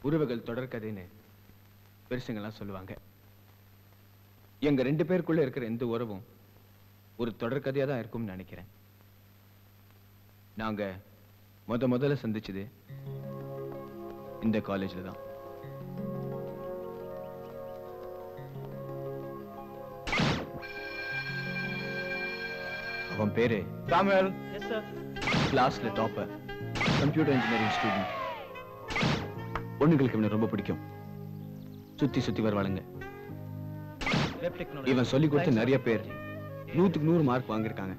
உறவுகள் தொடர்கதைன்னு பெருசுங்கெல்லாம் சொல்லுவாங்க எங்க ரெண்டு பேருக்குள்ள இருக்கிற எந்த உறவும் ஒரு தொடர்கதையா தான் இருக்கும்னு நினைக்கிறேன் நாங்க முத முதல்ல சந்திச்சது இந்த காலேஜ்ல தான் அவன் பேரு சாமுவேல் எஸ் சார் கிளாஸ்ல டாப்பர் கம்ப்யூட்டர் இன்ஜினியரிங் ஸ்டூடெண்ட் பொண்ணுங்களுக்கு இவனை ரொம்ப பிடிக்கும் சுத்தி சுத்தி வருவாளுங்க வெப் டெக்னாலஜி இவன் சொல்லி கொடுத்த நிறைய பேர் நூத்துக்கு நூறு மார்க் வாங்கியிருக்காங்க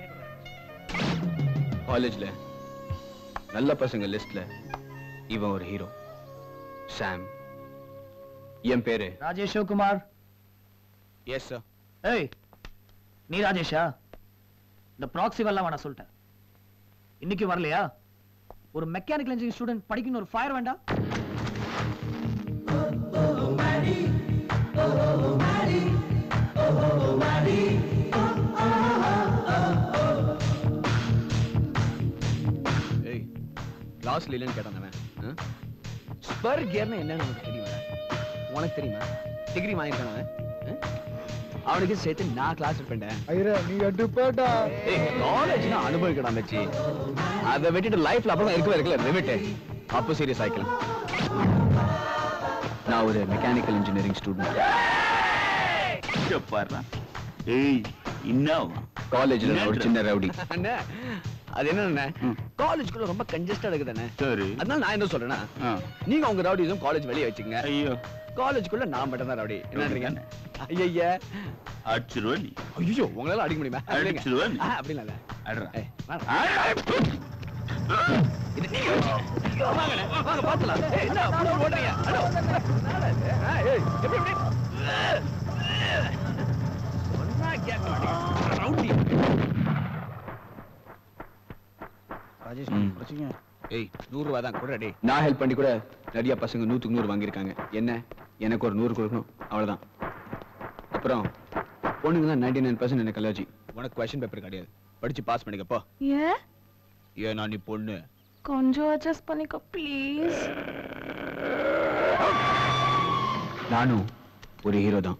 காலேஜ்ல நல்ல பசங்க லிஸ்ட்ல இவன் ஒரு ஹீரோ சாம் என் பேரு ராஜேஷ் குமார் எஸ் சார் ஏய் நீ ராஜேஷா இந்த ப்ராக்ஸி எல்லாம் வேணாம் சொல்லிட்டேன் இன்னைக்கு வரலையா ஒரு மெக்கானிக்கல் இன்ஜினியரிங் ஸ்டூடெண்ட் படிக்கணும் ஒரு ஃபயர் வேண்டாம் ஏய் கிளாஸ்ல இல்லைன்னு கேட்டான் அவன் ஸ்பர் கியர்னா என்னன்னு உனக்கு தெரியுமா உனக்கு தெரியுமா டிகிரி வாங்கியிருக்கான் அவன் ஆ? அவனுக்கு சேர்த்து நான் கிளாஸ் இருப்பேன் ஐயரே நீ எடுப்பேடா ஏய் காலேஜ்னா அனுபவிக்கடா மச்சி அதை விட்டுட்டு லைஃப்ல அப்புறம் இருக்கவே இருக்கல லிமிட் அப்போ சீரியஸ் ஆயிக்கலாம் நான் ஒரு மெக்கானிக்கல் இன்ஜினியரிங் ஸ்டூடெண்ட் பாடுறா ஏய் என்னவா காலேஜ்ல நான் ஒரு என்னடா? சின்ன ரவுடி அண்ணே அது என்ன காலேஜ்குள்ள ரொம்ப கன்ஜஸ்டா இருக்குதானே சரி அதனால நான் என்ன சொல்றேன்னா ஆ. நீங்க உங்க ரவுடிசம் காலேஜ் வெளியே வச்சுங்க ஐயோ காலேஜ்குள்ள நான் மட்டும் தான் ரவுடி என்னன்றீங்க ஐயா அடிச்சிருவ நீ ஐயோ உங்களால அடிக்க முடியுமா அடிச்சிருவா நீ? ஆ, அப்படிலாம் இல்ல அட்ரா ஏய், வாங்க. இது நீங்க வச்சுக்க. வாங்கண்ணே, வாங்க பாத்துலாம். ஏய், என்ன, புடிச்சு ஓடுறீங்க? அடோ. என்னடா இது? ஆ, ஏய், எப்படி, எப்படி? சொன்னா கேட்க மாட்டீங்க. ரவுடி. ராஜேஷ் ம். பிரச்சனை ஏய், நூறு ரூபா தான் கொடுடா டேய். நான் ஹெல்ப் பண்ணி கூட நிறைய பசங்க நூத்துக்கு நூறு வாங்கியிருக்காங்க என்ன எனக்கு ஒரு நூறு கொடுக்கணும் அவ்வளவுதான் அப்புறம் பொண்ணுங்க தான் நைன்டி நைன் பர்சன்ட் எனக்கு அலர்ஜி உனக்கு கொஸ்டின் பேப்பர் கிடையாது படிச்சு பாஸ் பண்ணிக்கப்போ ஏன் ஏன் நீ பொண்ணு கொஞ்சம் அட்ஜஸ்ட் பண்ணிக்கோ ப்ளீஸ் நானும் ஒரு ஹீரோ தான்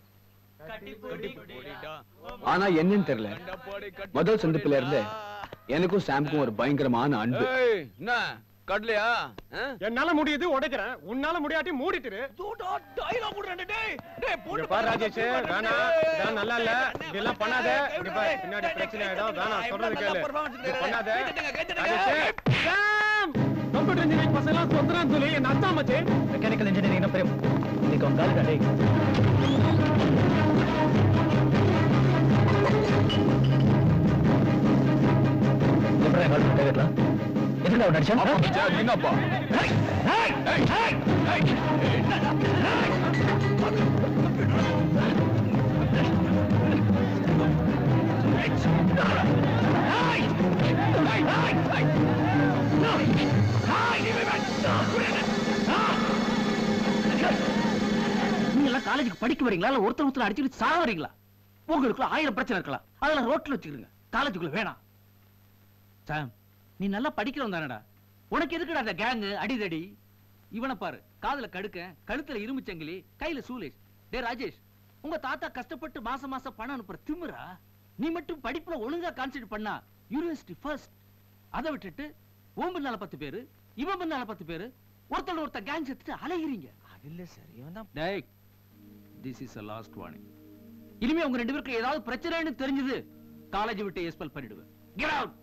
ஆனா என்னன்னு தெரியல முதல் சந்திப்புல இருந்து எனக்கும் சாம்க்கும் ஒரு பயங்கரமான அன்பு என்ன கடலையா என்னால முடியுது உடைக்கிறேன் உன்னால முடியாட்டி மூடிட்டுரு இங்க பாரு ராஜேஷ் வேணாம் இதெல்லாம் நல்லா இல்ல இதெல்லாம் பண்ணாத இங்க பாரு பின்னாடி பிரச்சனை ஆயிடும் வேணாம் சொல்றது கேளு இது பண்ணாத ராஜேஷ் சாம் கம்ப்யூட்டர் இன்ஜினியரிங் பசங்க எல்லாம் சொந்தறான்னு சொல்லி என் அத்தா மச்சே மெக்கானிக்கல் இன்ஜினியரிங் பெரும் இன்னைக்கு அவன் காலி டேய் எப்படா கால் பண்ண கேட்கலாம் எதுக்கு அவன் நடிச்சான் என்னப்பா நீங்க எல்லாம் காலேஜுக்கு படிக்க வரீங்களா இல்ல ஒருத்தர் ஒருத்தர் அடிச்சுட்டு சாக வரீங்களா உங்களுக்குள்ள ஆயிரம் பிரச்சனை இருக்கலாம் அதெல்லாம் ரோட்ல வச்சுக்கிறீங்க காலேஜுக்குள்ள வேணாம் சாம் நீ நல்லா படிக்கிறவன் தானடா உனக்கு எதுக்குடா அந்த கேங்கு அடிதடி இவனை பாரு காதுல கடுக்க கழுத்துல இரும்பு சங்கிலி கையில சூலேஷ் டே ராஜேஷ் உங்க தாத்தா கஷ்டப்பட்டு மாசம் மாசம் பணம் அனுப்புற திமிரா நீ மட்டும் படிப்புல ஒழுங்கா கான்சென்ட்ரேட் பண்ணா யூனிவர்சிட்டி ஃபர்ஸ்ட் அதை விட்டுட்டு ஓம் பின்னால பத்து பேரு இவன் பின்னால பத்து பேரு ஒருத்தர் ஒருத்தர் கேங் செத்துட்டு அலைகிறீங்க அது இல்ல சார் இவன் தான் டேய் this is a last warning இனிமே உங்க ரெண்டு பேருக்கு ஏதாவது பிரச்சனைன்னு தெரிஞ்சது காலேஜ் விட்டு எக்ஸ்பெல் பண்ணிடுவேன் கெட் அவுட்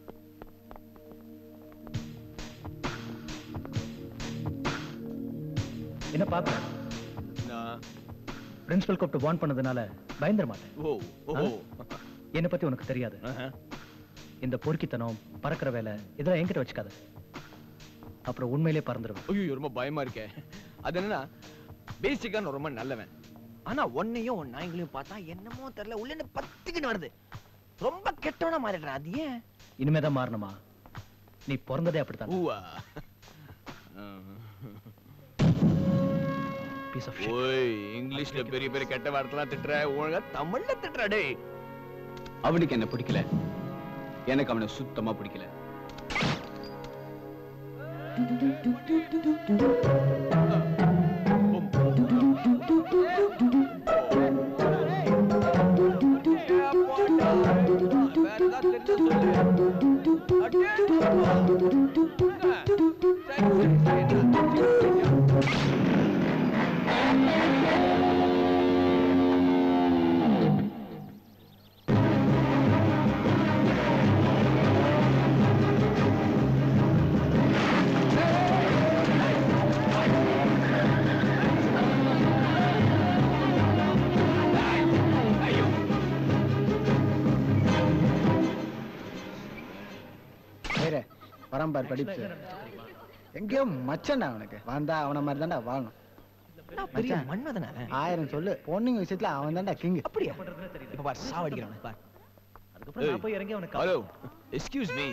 என்ன பாப்ப பிரின்சிபல் கூப்பிட்டு வார்ன் பண்ணதுனால பயந்துட மாட்டேன் ஓ ஓ என்ன பத்தி உனக்கு தெரியாது இந்த பொறுக்கித்தனம் பறக்கிற வேலை இதெல்லாம் என்கிட்ட வச்சுக்காத அப்புறம் உண்மையிலே பறந்துடுவேன் ஐயோ ரொம்ப பயமா இருக்கே அது என்னன்னா பேசிக்கா நான் ரொம்ப நல்லவன் ஆனா உன்னையும் உன் நாய்களையும் பார்த்தா என்னமோ தெரியல உள்ள இருந்து பத்துக்கிட்டு வருது ரொம்ப கெட்டவனா மாறிடுற அது ஏன் இனிமேதான் மாறணுமா நீ பிறந்ததே அப்படித்தான் ஊவா பீஸ் ஆஃப் ஓய் இங்கிலீஷ்ல பெரிய பெரிய கெட்ட வார்த்தைலாம் திட்டுற ஒழுங்கா தமிழ்ல திட்டுற டேய் அவனுக்கு என்ன பிடிக்கல எனக்கு அவனை சுத்தமா பிடிக்கல வேற பரம்பார் படிப்பு எங்கேயோ மச்சன்டா அவனுக்கு வந்தா அவன மாதிரி தான்டா வாழணும் நான் பெரிய மச்சான். மன்மதன அவன். ஆயிரம் சொல்லு பொண்ணுங்க விஷயத்துல அவன் தான்டா கிங் அப்படியா இப்ப பாரு சாவடிக்கிறான் பாரு அதுக்கப்புறம் நான் போய் இறங்கி அவனுக்கு ஹலோ எக்ஸ்கியூஸ் மீ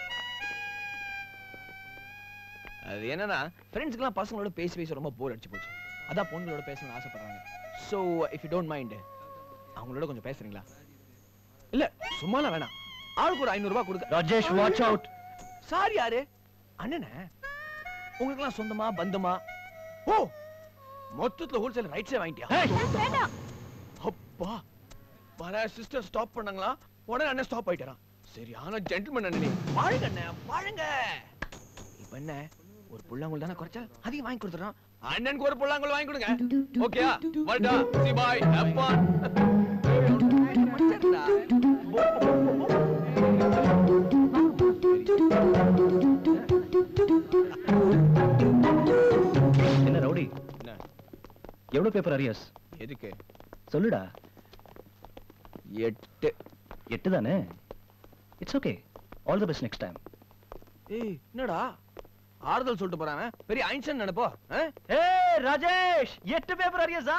அது என்னன்னா ஃப்ரெண்ட்ஸ்க்குலாம் பசங்களோட பேசி பேசி ரொம்ப போர் அடிச்சு போச்சு அதான் பொண்ணுங்களோட பேசணும்னு ஆசைப்படுறாங்க so if you don't mind அவங்களோட கொஞ்சம் பேசுறீங்களா இல்ல சும்மாலாம் வேணாம் ஆளுக்கு ஒரு ஐநூறு ரூபாய் கொடுக்க ராஜேஷ் வாட்ச் அவுட் சார் யாரு அண்ணனே உங்களுக்குலாம் சொந்தமா பந்தமா ஓ மொத்தத்துல ஹோல்சேல் ரைட்ஸே வாங்கிட்டியா அப்பா வர சிஸ்டர் ஸ்டாப் பண்ணாங்களா உடனே அண்ணன் ஸ்டாப் ஆயிட்டாராம் சரியான ஜென்டில்மேன் அண்ணனே வாழுங்க அண்ணன் வாழுங்க இப்ப என்ன ஒரு புல்லாங்குழல் தானே குறைச்சா அதையும் வாங்கி கொடுத்துறோம் அண்ணனுக்கு ஒரு புல்லாங்குழல் வாங்கி கொடுங்க ஓகேயா வரட்டா சி பாய் ஹேவ் ஃபன் என்ன ரவுடி என்ன? எவ்வளவு பேப்பர் அரியஸ் எதுக்கு சொல்லுடா எட்டு எட்டு தானே it's okay all the best next time ஏய் என்னடா ஆறுதல் சொல்லிட்டு போறாங்க பெரிய ஐன்ஸ்டைன் நினைப்போ ஆ? ஏய் ராஜேஷ் எட்டு பேப்பர் அரியஸா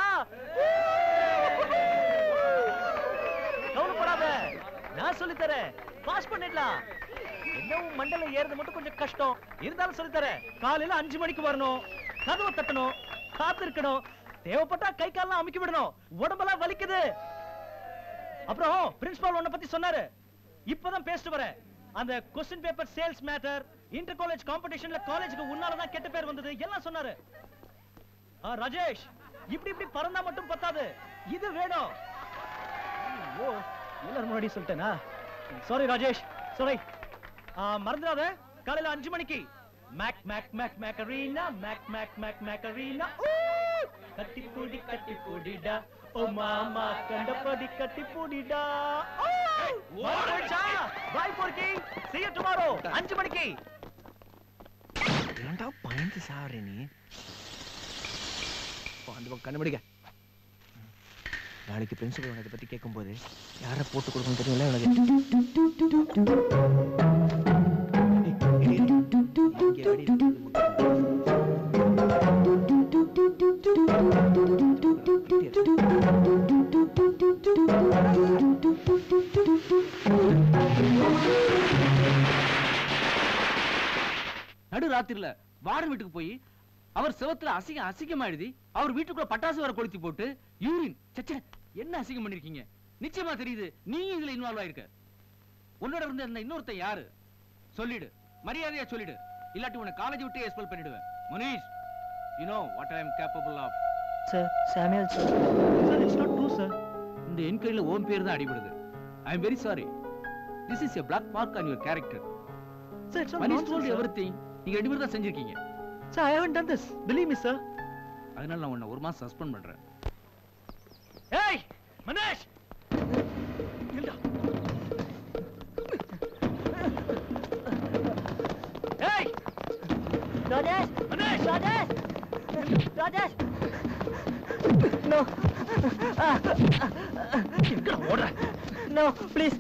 கவலைப்படாத நான் சொல்லி தரேன் பாஸ் பண்ணிடலாம் என்ன உன் மண்டல ஏறது மட்டும் கொஞ்சம் கஷ்டம் இருந்தாலும் சொல்லி தரேன் காலையில அஞ்சு மணிக்கு வரணும் கதவை தட்டணும் காத்திருக்கணும் தேவைப்பட்டா கை கால்லாம் அமுக்கி விடணும் உடம்பெல்லாம் வலிக்குது அப்புறம் பிரின்சிபால் உன்னை பத்தி சொன்னாரு இப்பதான் பேசிட்டு வரேன் அந்த question paper sales matter inter college காம்படிஷன்ல காலேஜுக்கு உன்னால தான் கெட்ட பேர் வந்தது எல்லாம் சொன்னாரு ஆ, ராஜேஷ் இப்படி இப்படி பறந்தா மட்டும் பத்தாது இது வேணும் ஐயோ எல்லாரும் முன்னாடி சொல்லிட்டேனா சாரி ராஜேஷ் சாரி மறந்துடாத காலையில அஞ்சு மணிக்கு mac mac mac Macarena mac mac mac Macarena கட்டி பூடி கட்டி பூடிடா ஓ மாமா கண்டபடி கட்டி பூடிடா பாய் போர்க்கி see you tomorrow அஞ்சு மணிக்கு ஏன்டா பயந்து சாவற நீ போ, அந்த பக்கம் கண்டுபிடிக்க நாளைக்கு பிரின்சிபல் உனக்கு பத்தி கேட்கும்போது யாரை போட்டு கொடுக்கணும் தெரியல உனக்கு ஏய், இரு, இரு. இங்கே வெடி இருக்குது. நடு ராத்திரில வார்டன் வீட்டுக்கு போய் அவர் செவத்துல அசிங்க அசிங்கமா எழுதி அவர் வீட்டுக்குள்ள பட்டாசு வர கொளுத்தி போட்டு யூரின் சச்சே என்ன அசிங்கம் பண்ணிருக்கீங்க நிச்சயமா தெரியுது நீ இதுல இன்வால்வ் ஆயிருக்க உன்னோட இருந்த இந்த இன்னொருத்தன் யாரு சொல்லிடு மரியாதையா சொல்லிடு இல்லாட்டி உன்னை காலேஜ் விட்டு எக்ஸ்பெல் பண்ணிடுவேன் Munish you know what I am capable of sir Samuel sir sir it's not true sir இந்த என்கொயரியில ஓம் பேர் தான் அடிபடுது I am very sorry this is a black mark on your character sir it's Manish told everything நீங்க ரெண்டு பேரும் தான் செஞ்சிருக்கீங்க sir I haven't done this believe me sir அதனால நான் உன்னை ஒரு மாசம் சஸ்பெண்ட் பண்றேன் ஏய் மனேஷ் ஏய் ராஜேஷ் மனேஷ் ராஜேஷ் ராஜேஷ் நோ எங்க ஓடுற நோ ப்ளீஸ்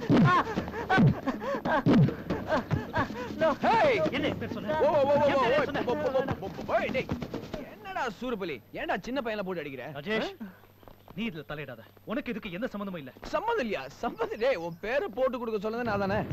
நோ Hey! என்ன பேர் சொன்ன ஓ, ஓ, ஓ, ஓ, என் ஓ, பேரை சொன்ன. ஓ, ஓ, ஓ, ஓ, ஓ, டேய். என்னடா சூரபலி ஏன்டா சின்ன பையனை போட்டு அடிக்கிற ராஜேஷ் நீ இதுல தலையிடாத உனக்கு இதுக்கு எந்த சம்பந்தமும் இல்ல சம்மந்தம் இல்லையா சம்மந்தம் டேய் உன் பேரை போட்டு கொடுக்க சொன்னது நான் தானே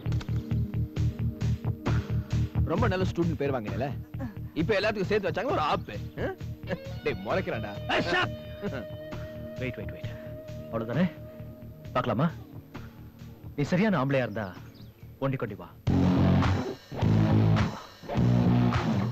ரொம்ப நல்ல ஸ்டூடெண்ட் பேர் வாங்கினல இப்ப எல்லாத்துக்கும் சேர்த்து வச்சாங்க ஒரு ஆப்பு ஆ? டேய் முறைக்கிறான்டா வெயிட் வெயிட் வெயிட் அவ்வளவுதானே பார்க்கலாமா நீ சரியான ஆம்பளையா இருந்தா ஒண்டி கொண்டி வா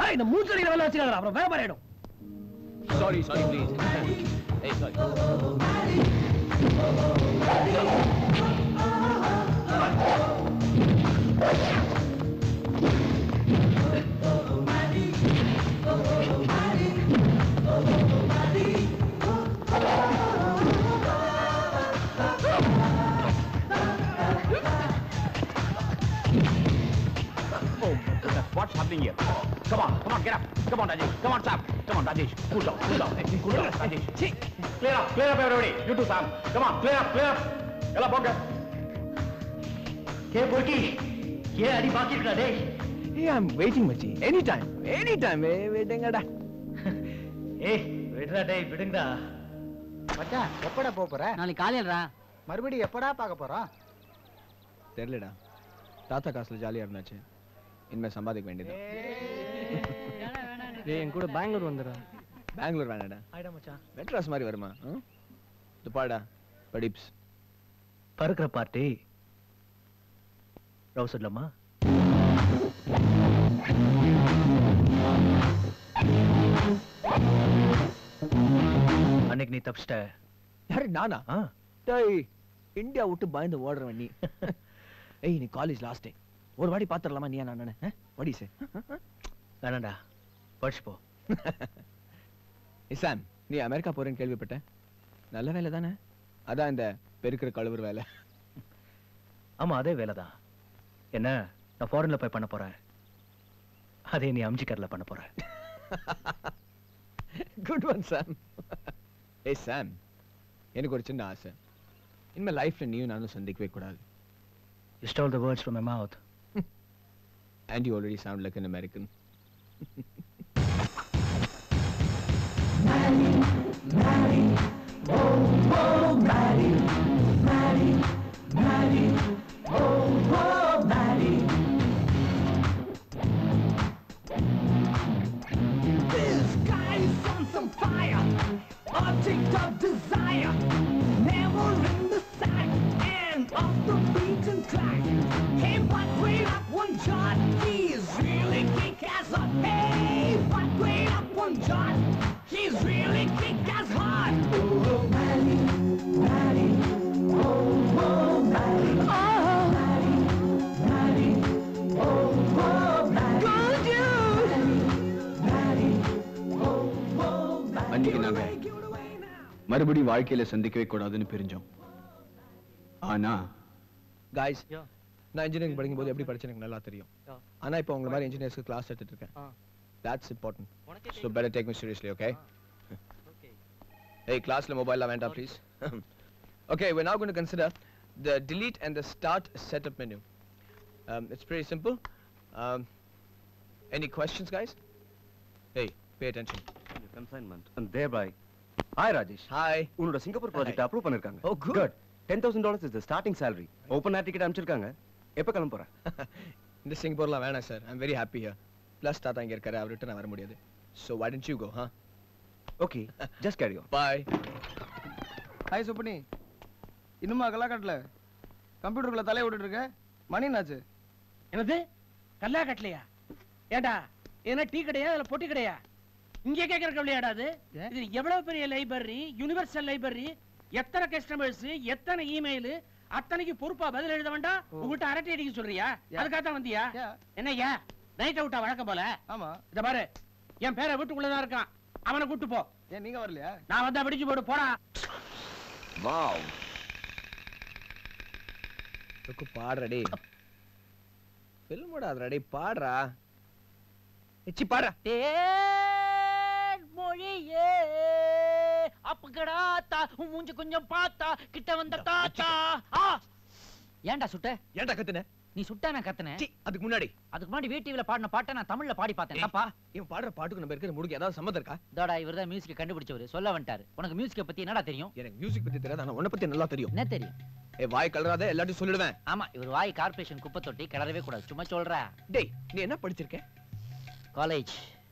ஏய் இந்த மூச்சடிக்கிற வேலை வச்சுக்காத அப்புறம் வேற மாதிரி ஆயிடும் சாரி சாரி ப்ளீஸ் ஏய் sorry What's happening here? Come on, come on, get up. Come on, Rajesh. Come on, Sam. Come on, Rajesh. Cool down, cool down. Hey, cool down, Rajesh. See, clear up, clear up, everybody. You too, Sam. Come on, clear up, clear up. எல்லாம் போங்க ஏ பொறுக்கி ஏன் அடி பாக்கி இருக்கா டேய் ஏய் I am waiting மச்சி எனி டைம் எனி டைம் வெயிட்டிங்கடா ஏய் விடுடா டேய் விடுங்கடா மச்சான் எப்படா போக போற நாளைக்கு காலையிலடா மறுபடியும் எப்படா பார்க்க போறோம் தெரியலடா தாத்தா காசுல ஜாலியா இருந்தாச்சு இனிமே சம்பாதிக்க வேண்டியது டேய் என் கூட பெங்களூர் வந்துடா பெங்களூர் வேணாடா ஆயிடா மச்சான் மெட்ராஸ் மாதிரி வருமா ம்? இது பாடா படிப்ஸ் பறக்கிற பார்ட்டி ரவு சொல்லலாமா அன்னைக்கு நீ தப்பிச்சிட்ட யாரு நானா ஆ டேய் இந்தியா விட்டு பயந்து ஓடுறவன் நீ ஏய் நீ காலேஜ் லாஸ்ட் டே ஒரு வாட்டி பாத்துடலாமா நீ நான் வடி சே வேணாண்டா படிச்சு போ இசாம் நீ அமெரிக்கா போறேன்னு கேள்விப்பட்டேன் நல்ல வேலை தானே அதான் இந்த பெருக்கிற கழுவுற வேலை ஆமா அதே வேலைதான் என்ன நான் ஃபாரின்ல போய் பண்ண போறேன் அதே நீ அம்ஜிக்கர்ல பண்ண போற குட் ஒன் சாம் ஏய் சாம் எனக்கு ஒரு சின்ன ஆசை இனிமே லைஃப்ல நீயும் நானும் சந்திக்கவே கூடாது You stole the words from my mouth. and you already sound like an American. This guy is on some fire, object of desire, never in the sight, and off the beaten track. Hey, but wait up one shot, he's really kick-ass hot. Hey, but wait up one shot, he's really kick-ass hot. Oh, Maddie, Maddie, oh, oh, Maddie, oh, Maddie, Maddie, oh, oh, Maddie. Good அன்னைக்கு நாங்க மறுபடி வாழ்க்கையில சந்திக்கவே கூடாதுன்னு பிரிஞ்சோம் ஆனா guys நான் engineering படிக்கும்போது எப்படி படிச்சேன் எனக்கு நல்லா தெரியும் ஆனா இப்போ உங்களை மாதிரி இன்ஜினியர்ஸ்க்கு கிளாஸ் எடுத்துட்டு இருக்கேன் that's important so better take me seriously okay hey classல மொபைல்லாம் வேண்டாம் please okay we're now going to consider the delete and the start setup menu um, it's pretty simple um, any questions guys hey pay attention consignment and thereby hi rajesh hi உன்னோட Singapore project approve பண்ணிருக்காங்க oh good ten thousand dollars is the starting salary open air ticket அனுப்பிச்சிருக்காங்க எப்போ கிளம்ப போறேன் இந்த சிங்கப்பூர்லாம் வேணாம் sir I'm very happy here plus தாத்தா இங்க இருக்காரு அவர்கிட்ட நான் வர முடியாது so why don't you go huh okay just carry on bye hi Subbani இன்னுமா கல்லா கட்டல கம்ப்யூட்டருக்குள்ள தலையை விட்டுட்டு இருக்க மணி என்னாச்சு என்னது கல்லா கட்டலையா ஏண்டா என்ன டீ கடையா இல்ல பொட்டி கடையா இங்கே கேட்கற கவலையாடா அது இது எவ்வளவு பெரிய லைப்ரரி யூனிவர்சல் லைப்ரரி எத்தனை கஸ்டமர்ஸ் எத்தனை இமெயில் அத்தனைக்கு பொறுப்பா பதில் எழுத வேண்டாம் உங்ககிட்ட அரட்டை அடிக்க சொல்றியா அதுக்காக தான் வந்தியா Yeah. என்னய்யா நைட் அவுட்டா வழக்கம் போல ஆமா இத பாரு என் பேரை வீட்டுக்குள்ளதான் இருக்கான் அவனை கூட்டு போ ஏன் நீங்க வரலையா நான் வந்தா பிடிச்சு போட்டு போடா வாவ் ருக்கு பாடுறா டேய் ஃபில்மோட அதுடா டேய் பாடுறா எச்சி பாடுறா தேன் மொழியே அப்பகடா தா உன் மூஞ்சி கொஞ்சம் பார்த்தா கிட்ட வந்த தாத்தா ஆ ஏன்டா சுட்ட ஏன்டா கத்துன நீ சுட்டா நான் கத்துனேன் சி அதுக்கு முன்னாடி அதுக்கு முன்னாடி வீடிவில பாடின பாட்டை நான் தமிழ்ல பாடி பார்த்தேன் அப்பா இவன் பாடுற பாட்டுக்கு நம்ம இருக்கிற முடிக்கு ஏதாவது சம்மந்தம் இருக்கா தோடா இவர் தான் மியூசிக் கண்டுபிடிச்சவர் சொல்ல வந்துட்டாரு உனக்கு மியூசிக்கை பத்தி என்னடா தெரியும் எனக்கு மியூசிக் பத்தி தெரியாது ஆனா உன்னை பத்தி நல்லா தெரியும் என்ன தெரியும் ஏ வாய் கலராத எல்லாத்தையும் சொல்லிடுவேன் ஆமா இவர் வாய் கார்ப்பரேஷன் குப்பை தொட்டி கிளறவே கூடாது சும்மா சொல்றா டேய் நீ என்ன படிச்சிருக்க காலேஜ்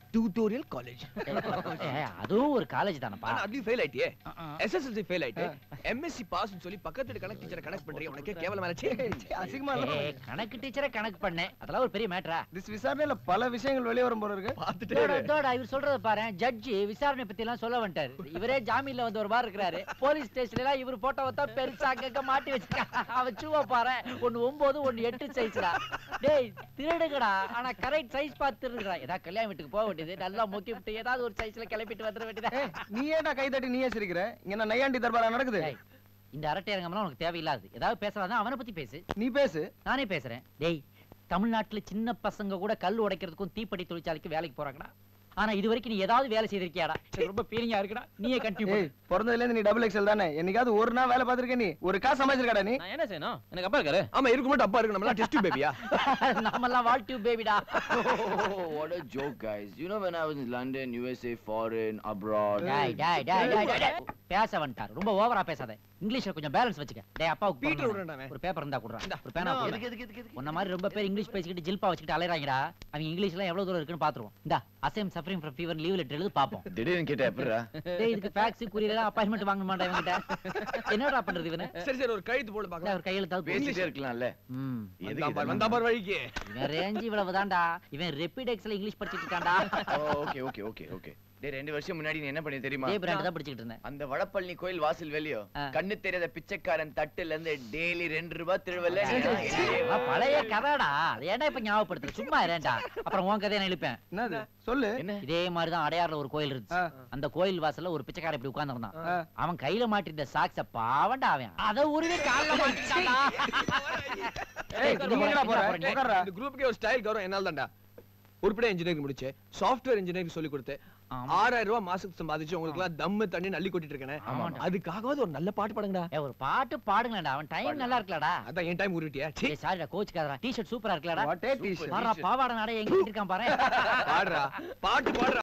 டியூட்டோரியல் காலேஜ் ஏய், அதுவும் ஒரு காலேஜ் தானப்பா ஆனா அதுலயும் ஃபெயில் ஆயிட்டியே எஸ்எஸ்எல்சி ஃபெயில் ஆயிட்டு எம்எஸ்சி பாஸ் சொல்லி பக்கத்து வீட்டு கணக்கு டீச்சரை கனெக்ட் பண்றீங்க உனக்கே கேவலமான அசிங்கமா ஏய், கணக்கு டீச்சரை கணக்கு பண்ணேன் அதெல்லாம் ஒரு பெரிய மேட்டரா திஸ் விசாரணையில பல விஷயங்கள் வெளியே வரும் போல இருக்கு பார்த்துட்டே இதோட இவர் சொல்றத பாரு ஜட்ஜி விசாரணை பத்தி எல்லாம் சொல்ல வந்துட்டாரு இவரே ஜாமீன்ல வந்து ஒரு வாரம் இருக்கிறாரு போலீஸ் ஸ்டேஷன்ல எல்லாம் இவர் போட்டோ தான் பெருசா அங்கங்க மாட்டி வச்சிருக்கான் அவன் சும்மா பாரு ஒன்னு ஒன்பது ஒன்னு எட்டு சைஸ்டா டேய் திருடுங்கடா ஆனா கரெக்ட் சைஸ் பார்த்து திருடுறா ஏதாவது கல்யாண வீட்டுக்கு போக வேண்டியது நல்லா முக்கி விட்டு ஏதாவது ஒரு சைஸ்ல கிளப்பிட்டு வந்துட வேண்டியதா ஏய், நீ ஏன்டா கை தட்டி நீயே சிரிக்கிற இங்க என்ன நையாண்டி தர்பாரா நடக்குது டேய், இந்த அரட்டை அரங்கம்லாம் உனக்கு தேவையில்லாது ஏதாவது பேசலாம் அவனை பத்தி பேசு நீ பேசு நானே பேசுறேன் டேய் தமிழ்நாட்டுல சின்ன பசங்க கூட கல் உடைக்கிறதுக்கும் தீப்பெட்டி தொழிற்சாலைக்கு வேலைக்கு போறாங்கடா ஆனா இது வரைக்கும் நீ ஏதாவது வேலை செய்திருக்கியாடா எனக்கு ரொம்ப ஃபீலிங்கா இருக்குடா நீயே கண்டினியூ ஏய் பிறந்ததுல இருந்து நீ டபுள் எக்ஸ்எல் தானே என்னைக்காவது ஒரு நாள் வேலை பார்த்திருக்க நீ ஒரு காசு சமாளிச்சிருக்காடா நீ நான் என்ன செய்யணும் எனக்கு அப்பா இருக்காரு ஆமா இருக்கு மட்டும் அப்பா இருக்கு நம்ம டெஸ்ட் பேபியா நாமெல்லாம் வால் டியூப் பேபிடா Oh, what a joke, guys. You know, when I was in London, USA, foreign, abroad. டேய் டேய் டேய் டேய் டேய், டேய். பேச வந்துட்டார் ரொம்ப ஓவரா பேசாத இங்கிலீஷ்ல கொஞ்சம் பேலன்ஸ் வச்சுக்க டேய் அப்பாவுக்கு பீட்டர் போடணும். விடுறேன்டா அவன். ஒரு பேப்பர் இருந்தா குடுறா ஒரு பேனா எதுக்கு, குடுறா எதுக்கு, எதுக்கு, எதுக்கு? உன்ன மாதிரி ரொம்ப பேர் இங்கிலீஷ் பேசிக்கிட்டு ஜில்பா வச்சுக்கிட்டு அலையறாங்கடா அவங்க இங்கிலீஷ்லாம் எவ்வளவு தூரம் இருக்குன்னு பாத்துருவோம் இந்த அசேம் suffering from fever leave letter எழுது பாப்போம் திடீர்னு கேட்டா எப்படிடா டேய் இதுக்கு ஃபேக்ஸ் குறியீடு அப்பாயின்மெண்ட் வாங்க மாட்டேன் இவங்கிட்ட என்னடா பண்றது இவனை சரி சரி ஒரு கழுத்து போடு டேய், பார்க்கலாம் அவர் கையெழுத்தாவது பேசிட்டே இருக்கலாம்ல ம் வந்தா பார் வந்தா பார் வழிக்கு இவன் ரேஞ்ச் இவ்வளவுதான்டா இவன் ரெப்பிடெக்ஸ்ல இங்கிலீஷ் படிச்சிட்டு இருக்கான்டா ஓகே ஓகே ஓகே ஓகே டேய் ரெண்டு வருஷம் முன்னாடி நீ என்ன பண்ணி தெரியுமா டே பிராண்ட் தான் படிச்சிட்டு இருந்தேன் அந்த வடபழனி கோயில் வாசல் வெளியோ ஆ. கண்ணு தெரியாத பிச்சைக்காரன் தட்டுல இருந்து டெய்லி ரெண்டு ரூபாய் திருவல்ல அதெல்லாம் பழைய கதைடா அது ஏன்டா இப்ப ஞாபகப்படுத்துற சும்மா இரேன்டா அப்புறம் உன் கதையை நான் இழுப்பேன் என்னது சொல்லு என்ன இதே மாதிரி தான் அடையாறுல ஒரு கோயில் இருந்துச்சு ஆ. அந்த கோயில் வாசல்ல ஒரு பிச்சைக்காரன் இப்படி உட்கார்ந்திருந்தான் ஆ. அவன் கையில மாட்டிருந்த சாக்ஸ பாவண்டா அவன் அத உருவி கால்ல மாட்டிட்டான்டா ஏய் நீ எங்கடா போற உட்கார்றா இந்த குரூப்புக்கே ஒரு ஸ்டைல் கவரம் என்னால தான்டா உருப்படியா இன்ஜினியரிங் முடிச்சு சாஃப்ட்வேர் இன்ஜினியரிங் சொல்லி கொடுத்து ஆமா. ஆறாயிரம் ரூபாய் மாசத்துக்கு சம்பாதிச்சு உங்களுக்கு எல்லாம் தம்மு தண்ணி அள்ளி கொட்டிட்டு இருக்கேன் ஆமாண்டா. அதுக்காகவாது ஒரு நல்ல பாட்டு பாடுங்கடா ஏய், ஒரு பாட்டு பாடுங்களேன்டா அவன் டைம் நல்லா இருக்கலடா அதான் என் டைம் உருட்டியா ஏய் சாரிடா கோச்சுக்காதடா டி-ஷர்ட் சூப்பரா இருக்கலடா வாட் ஏ டீ பாடுறா பாவாடை நாடே எங்க இருக்கான் பாரு பாடுறா பாட்டு பாடுறா